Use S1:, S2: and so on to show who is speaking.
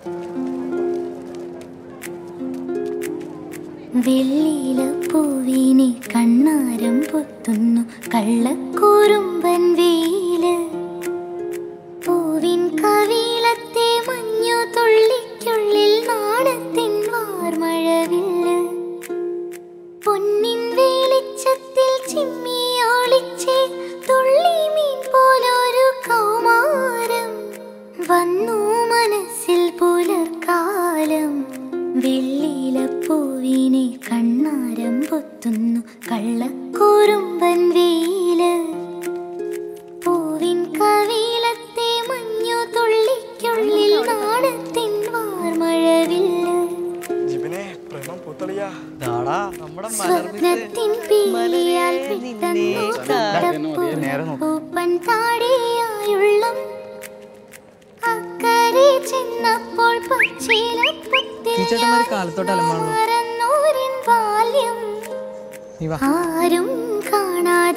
S1: വെള്ളിയില പൂവിനെ കണ്ണാരം പൊത്തുന്നു കള്ളക്കൂറുമ്പൻ വെയില് പൂവിൻ കവിളത്തെ മഞ്ഞു തുള്ളിക്കുള്ളിൽ നാണത്തിൻ വാർമഴവില്ല് പൊന്നിൻ വെളിച്ചത്തിൽ ചിമ്മി ഒളിച്ചേ തുള്ളി മീൻ പോലൊരു കൗമാരം വന്നു മനസ്സിൽ പുലർക്കാലം വെള്ളിയില പൂവിനെ കണ്ണാരം പൊത്തുന്നു കള്ളക്കൂറുമ്പൻ വെയില് പൂവിൻ കവിളത്തെ മഞ്ഞു തുള്ളിക്കുള്ളിൽ നാണത്തിൻ വാർമഴവില്ല്
S2: ജിബിനെ പ്രേമം പൂത്തളിയാ
S3: ദാടാ നമ്മുടെ
S1: സ്വപ്നത്തിൻ പീലിയാൽ പെട്ടെന്നു തൊട്ടപ്പോൾ പൂപ്പൻ താടിയായുള്ളം അക്കരെ ചെന്നപ്പോൾ
S4: ടീച്ചർമാര് കാലത്തോട്ട് അലമ്പാണല്ലോ.
S1: മറന്നൂരിൻ ബാല്യം
S4: നീ വാ
S1: ആരും കാണാതെ